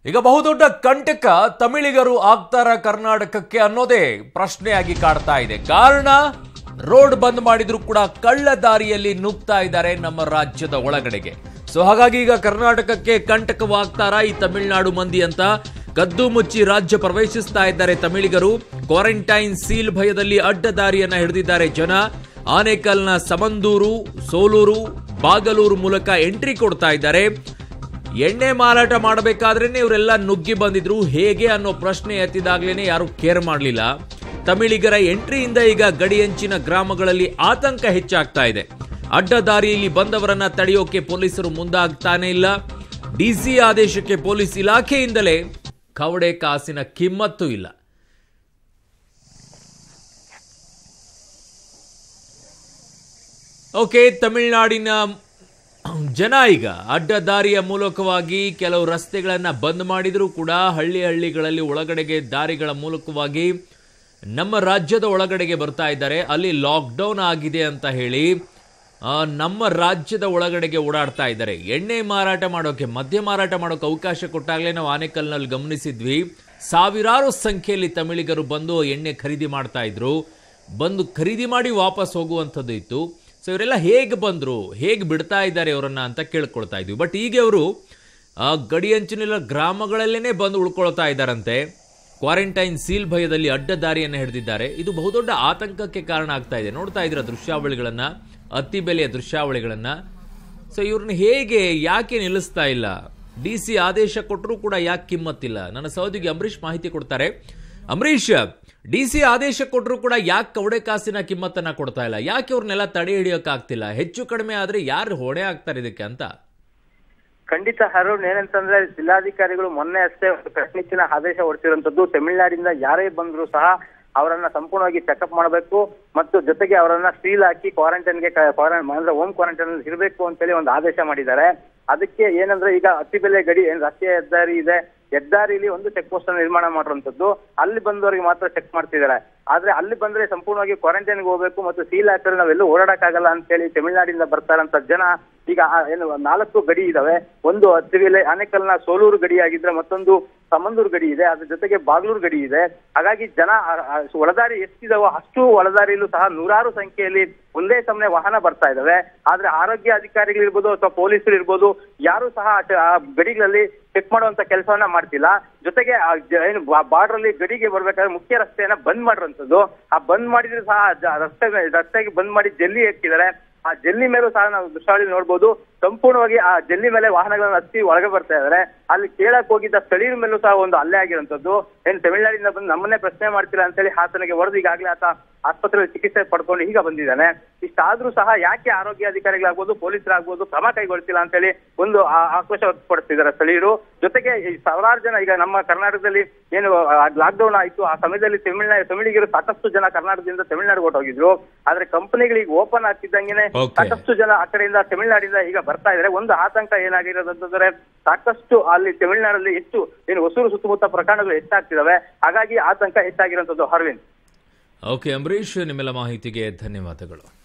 ಈಗ ಬಹುದೊಡ್ಡ ಕಂಟಕ ತಮಿಳಿಗರು ಆಗ್ತಾರ ಕರ್ನಾಟಕಕ್ಕೆ ಅನ್ನೋದೇ ಪ್ರಶ್ನೆಯಾಗಿ ಕಾಡ್ತಾ ಇದೆ ಕಾರಣ ರೋಡ್ ಬಂದ್ ಮಾಡಿದ್ರು ಕೂಡ ಕಳ್ಳ ದಾರಿಯಲ್ಲಿ ನುಗ್ತಾ ಇದ್ದಾರೆ ನಮ್ಮ ರಾಜ್ಯದ ಒಳಗಡೆಗೆ ಸೊ ಹಾಗಾಗಿ ಈಗ ಕರ್ನಾಟಕಕ್ಕೆ ಕಂಟಕವಾಗ್ತಾರಾ ಈ ತಮಿಳುನಾಡು ಮಂದಿ ಅಂತ ಕದ್ದು ಮುಚ್ಚಿ ರಾಜ್ಯ ಪ್ರವೇಶಿಸ್ತಾ ಇದ್ದಾರೆ ತಮಿಳಿಗರು ಕ್ವಾರಂಟೈನ್ ಸೀಲ್ ಭಯದಲ್ಲಿ ಅಡ್ಡ ದಾರಿಯನ್ನ ಹಿಡಿದಿದ್ದಾರೆ ಜನ ಆನೇಕಲ್ನ ಸಮಂದೂರು ಸೋಲೂರು ಬಾಗಲೂರು ಮೂಲಕ ಎಂಟ್ರಿ ಕೊಡ್ತಾ ಇದ್ದಾರೆ ಎಣ್ಣೆ ಮಾರಾಟ ಮಾಡಬೇಕಾದ್ರೇನೆ ಇವರೆಲ್ಲ ನುಗ್ಗಿ ಬಂದಿದ್ರು ಹೇಗೆ ಅನ್ನೋ ಪ್ರಶ್ನೆ ಎತ್ತಿದಾಗ್ಲೇನೆ ಯಾರು ಕೇರ್ ಮಾಡಲಿಲ್ಲ ತಮಿಳಿಗರ ಎಂಟ್ರಿಯಿಂದ ಈಗ ಗಡಿಯಂಚಿನ ಗ್ರಾಮಗಳಲ್ಲಿ ಆತಂಕ ಹೆಚ್ಚಾಗ್ತಾ ಇದೆ ಅಡ್ಡ ದಾರಿಯಲ್ಲಿ ಬಂದವರನ್ನ ತಡೆಯೋಕೆ ಪೊಲೀಸರು ಮುಂದಾಗ್ತಾನೆ ಇಲ್ಲ ಡಿಸಿ ಆದೇಶಕ್ಕೆ ಪೊಲೀಸ್ ಇಲಾಖೆಯಿಂದಲೇ ಕವಡೆ ಕಾಸಿನ ಕಿಮ್ಮತ್ತು ಇಲ್ಲ ಓಕೆ ತಮಿಳುನಾಡಿನ ಜನ ಈಗ ಅಡ್ಡ ದಾರಿಯ ಮೂಲಕವಾಗಿ ಕೆಲವು ರಸ್ತೆಗಳನ್ನ ಬಂದ್ ಮಾಡಿದರೂ ಕೂಡ ಹಳ್ಳಿ ಹಳ್ಳಿಗಳಲ್ಲಿ ಒಳಗಡೆಗೆ ದಾರಿಗಳ ಮೂಲಕವಾಗಿ ನಮ್ಮ ರಾಜ್ಯದ ಒಳಗಡೆಗೆ ಬರ್ತಾ ಇದ್ದಾರೆ ಅಲ್ಲಿ ಲಾಕ್ಡೌನ್ ಆಗಿದೆ ಅಂತ ಹೇಳಿ ಆ, ನಮ್ಮ ರಾಜ್ಯದ ಒಳಗಡೆಗೆ ಓಡಾಡ್ತಾ ಇದ್ದಾರೆ ಎಣ್ಣೆ ಮಾರಾಟ ಮಾಡೋಕೆ ಮದ್ಯ ಮಾರಾಟ ಮಾಡೋಕೆ ಅವಕಾಶ ಕೊಟ್ಟಾಗಲೇ ನಾವು ಆನೆಕಲ್ನಲ್ಲಿ ಗಮನಿಸಿದ್ವಿ ಸಾವಿರಾರು ಸಂಖ್ಯೆಯಲ್ಲಿ ತಮಿಳಿಗರು ಬಂದು ಎಣ್ಣೆ ಖರೀದಿ ಮಾಡ್ತಾ ಇದ್ರು ಬಂದು ಖರೀದಿ ಮಾಡಿ ವಾಪಸ್ ಹೋಗುವಂಥದ್ದು ಇತ್ತು ಸೊ ಇವರೆಲ್ಲ ಹೇಗೆ ಬಂದರು ಹೇಗೆ ಬಿಡ್ತಾ ಇದ್ದಾರೆ ಅವರನ್ನ ಅಂತ ಕೇಳ್ಕೊಳ್ತಾ ಇದ್ವಿ ಬಟ್ ಈಗ ಅವರು ಗಡಿಯಂಚಿನ ಗ್ರಾಮಗಳಲ್ಲೇ ಬಂದು ಉಳ್ಕೊಳ್ತಾ ಇದ್ದಾರಂತೆ ಕ್ವಾರಂಟೈನ್ ಸೀಲ್ ಭಯದಲ್ಲಿ ಅಡ್ಡ ದಾರಿಯನ್ನು ಹಿಡಿದಿದ್ದಾರೆ ಇದು ಬಹುದೊಡ್ಡ ಆತಂಕಕ್ಕೆ ಕಾರಣ ಆಗ್ತಾ ಇದೆ ನೋಡ್ತಾ ಇದ್ದೀರಾ ದೃಶ್ಯಾವಳಿಗಳನ್ನ ಅತಿ ಬೆಲೆಯ ದೃಶ್ಯಾವಳಿಗಳನ್ನ ಸೊ ಇವ್ರನ್ನ ಹೇಗೆ ಯಾಕೆ ನಿಲ್ಲಿಸ್ತಾ ಇಲ್ಲ ಡಿ ಸಿ ಆದೇಶ ಕೊಟ್ಟರೂ ಕೂಡ ಯಾಕೆ ಕಿಮ್ಮತ್ತಿಲ್ಲ ನನ್ನ ಸಹೋದ್ಯೋಗಿ ಅಂಬರೀಷ್ ಮಾಹಿತಿ ಕೊಡ್ತಾರೆ ಅಂಬರೀಷ್ ಡಿ ಸಿ ಆದೇಶ ಕೊಟ್ಟರು ಕೂಡ ಯಾಕೆ ಕವಡೆ ಕಾಸಿನ ಕಿಮ್ಮತ್ತನ್ನ ಕೊಡ್ತಾ ಇಲ್ಲ ಯಾಕೆ ಇವ್ರನ್ನೆಲ್ಲ ತಡೆ ಹಿಡಿಯೋಕ್ಕಾಗ್ತಿಲ್ಲ ಹೆಚ್ಚು ಕಡಿಮೆ ಆದ್ರೆ ಯಾರು ಹೊಣೆ ಆಗ್ತಾರೆ ಇದಕ್ಕೆ ಅಂತ ಖಂಡಿತ ಅರುಣ್ ಏನಂತಂದ್ರೆ ಜಿಲ್ಲಾಧಿಕಾರಿಗಳು ಮೊನ್ನೆ ಅಷ್ಟೇ ಒಂದು ಕಟ್ಟುನಿಟ್ಟಿನ ಆದೇಶ ಹೊರಡಿಸಿರುವಂತದ್ದು ತಮಿಳುನಾಡಿಂದ ಯಾರೇ ಬಂದ್ರು ಸಹ ಅವರನ್ನ ಸಂಪೂರ್ಣವಾಗಿ ಚೆಕಪ್ ಮಾಡಬೇಕು ಮತ್ತು ಜೊತೆಗೆ ಅವರನ್ನ ಸೀಲ್ ಹಾಕಿ ಕ್ವಾರಂಟೈನ್ಗೆ ಅಂದ್ರೆ ಹೋಮ್ ಕ್ವಾರಂಟೈನ್ ಇರಬೇಕು ಅಂತೇಳಿ ಒಂದು ಆದೇಶ ಮಾಡಿದ್ದಾರೆ ಅದಕ್ಕೆ ಏನಂದ್ರೆ ಈಗ ಅತಿ ಬೆಲೆ ಗಡಿ ಏನ್ ರಾಷ್ಟ್ರೀಯ ಹೆದ್ದಾರಿ ಇದೆ ಹೆದ್ದಾರಿಲಿ ಒಂದು ಚೆಕ್ ಪೋಸ್ಟ್ ಅನ್ನು ನಿರ್ಮಾಣ ಮಾಡಿರುವಂತದ್ದು ಅಲ್ಲಿ ಬಂದವರಿಗೆ ಮಾತ್ರ ಚೆಕ್ ಮಾಡ್ತಿದ್ದಾರೆ ಆದ್ರೆ ಅಲ್ಲಿ ಬಂದ್ರೆ ಸಂಪೂರ್ಣವಾಗಿ ಕ್ವಾರಂಟೈನ್ಗೆ ಹೋಗ್ಬೇಕು ಮತ್ತು ಸೀಲ್ ಹಾಕಿದ್ರೆ ನಾವೆಲ್ಲೂ ಓಡಾಡಕ್ಕಾಗಲ್ಲ ಅಂತೇಳಿ ತಮಿಳುನಾಡಿಂದ ಬರ್ತಾರಂತ ಜನ ಈಗ ಆ ಏನು ನಾಲ್ಕು ಗಡಿ ಇದಾವೆ ಒಂದು ಹತ್ತಿರಲೆ ಆನೇಕಲ್ನ ಸೋಲೂರು ಗಡಿ ಆಗಿದ್ರೆ ಮತ್ತೊಂದು ಸಮಂದೂರು ಗಡಿ ಇದೆ ಅದ್ರ ಜೊತೆಗೆ ಬಾಗ್ಲೂರು ಗಡಿ ಇದೆ ಹಾಗಾಗಿ ಜನ ಆ- ಆ ಒಳದಾರಿ ಎಷ್ಟಿದಾವೋ ಅಷ್ಟು ಒಳದಾರಿಯಲ್ಲೂ ಸಹ ನೂರಾರು ಸಂಖ್ಯೆಯಲ್ಲಿ ಒಂದೇ ಸಮನೆ ವಾಹನ ಬರ್ತಾ ಇದಾವೆ ಆದ್ರೆ ಆರೋಗ್ಯ ಅಧಿಕಾರಿಗಳಿರ್ಬೋದು ಅಥವಾ ಪೊಲೀಸರು ಇರ್ಬೋದು ಯಾರು ಸಹ ಆ ಚ- ಆ ಗಡಿಗಳಲ್ಲಿ ಚೆಕ್ ಮಾಡುವಂತ ಕೆಲಸವನ್ನ ಮಾಡ್ತಿಲ್ಲ ಜೊತೆಗೆ ಆ ಜ- ಏನು ಬಾರ್ಡರ್ ಅಲ್ಲಿ ಗಡಿಗೆ ಬರ್ಬೇಕಾದ್ರೆ ಮುಖ್ಯ ರಸ್ತೆಯನ್ನ ಬಂದ್ ಮಾಡಿರುವಂತದ್ದು ಆ ಬಂದ್ ಮಾಡಿದ್ರೆ ಸಹ ಜ- ರಸ್ತೆ ರಸ್ತೆಗೆ ಬಂದ್ ಮಾಡಿ ಜಲ್ಲಿ ಹಾಕಿದ್ದಾರೆ ಆ ಜಲ್ಲಿ ಮೇಲೂ ಸಹ ನಾವು ದೃಶ್ಯಾವಳಿ ನೋಡ್ಬೋದು ಸಂಪೂರ್ಣವಾಗಿ ಆ ಜಲ್ಲಿ ಮೇಲೆ ವಾಹನಗಳನ್ನ ಹತ್ತಿ ಒಳಗೆ ಬರ್ತಾ ಇದಾರೆ ಅಲ್ಲಿ ಕೇಳಕ್ ಹೋಗಿದ್ದ ಸ್ಥಳೀಯರ ಮೇಲೂ ಸಹ ಒಂದು ಹಲ್ಲೆ ಆಗಿರುವಂತದ್ದು ಏನ್ ತಮಿಳುನಾಡಿಂದ ಬಂದು ನಮ್ಮನ್ನೇ ಪ್ರಶ್ನೆ ಮಾಡ್ತೀರಾ ಅಂತೇಳಿ ಆತನಿಗೆ ಹೊಡೆದು ಈಗಾಗಲೇ ಆತ ಆಸ್ಪತ್ರೆಯಲ್ಲಿ ಚಿಕಿತ್ಸೆ ಪಡ್ಕೊಂಡು ಈಗ ಬಂದಿದ್ದಾನೆ ಇಷ್ಟಾದ್ರೂ ಸಹ ಯಾಕೆ ಆರೋಗ್ಯ ಅಧಿಕಾರಿಗಳಾಗ್ಬೋದು ಪೊಲೀಸರಾಗ್ಬೋದು ಕ್ರಮ ಕೈಗೊಳ್ತಿಲ್ಲ ಅಂತೇಳಿ ಒಂದು ಆ- ಆಕ್ರೋಶ ವ್ಯಕ್ತಪಡಿಸ್ತಿದ್ದಾರೆ ಸ್ಥಳೀಯರು ಜೊತೆಗೆ ಈ ಸಾವಿರಾರು ಜನ ಈಗ ನಮ್ಮ ಕರ್ನಾಟಕದಲ್ಲಿ ಏನು ಲಾಕ್ಡೌನ್ ಆಯ್ತು ಆ ಸಮಯದಲ್ಲಿ ತಮಿಳ್ನಾಡು ತಮಿಳಿಗರು ಸಾಕಷ್ಟು ಜನ ಕರ್ನಾಟಕದಿಂದ ತಮಿಳ್ನಾಡಿಗೆ ಹೊರಟೋಗಿದ್ರು ಆದ್ರೆ ಕಂಪನಿಗಳಿಗೆ ಓಪನ್ ಆಗ್ತಿದ್ದಂಗೆನೆ Okay. ಸಾಕಷ್ಟು ಜನ ಆ ಕಡೆಯಿಂದ ತಮಿಳ್ನಾಡಿಂದ ಈಗ ಬರ್ತಾ ಇದ್ದಾರೆ ಒಂದು ಆತಂಕ ಏನಾಗಿರೋದು ಅಂತಂದ್ರೆ ಸಾಕಷ್ಟು ಅಲ್ಲಿ ತಮಿಳ್ನಾಡಲ್ಲಿ ಹೆಚ್ಚು ಏನು ಹೊಸೂರು ಸುತ್ತಮುತ್ತ ಪ್ರಕರಣಗಳು ಹೆಚ್ಚಾಗ್ತಿದಾವೆ ಹಾಗಾಗಿ ಆತಂಕ ಹೆಚ್ಚಾಗಿರುವಂತದ್ದು ಅರವಿಂದ್ ಓಕೆ ಅಂಬರೀಷ್ ನಿಮ್ಮೆಲ್ಲ ಮಾಹಿತಿಗೆ ಧನ್ಯವಾದಗಳು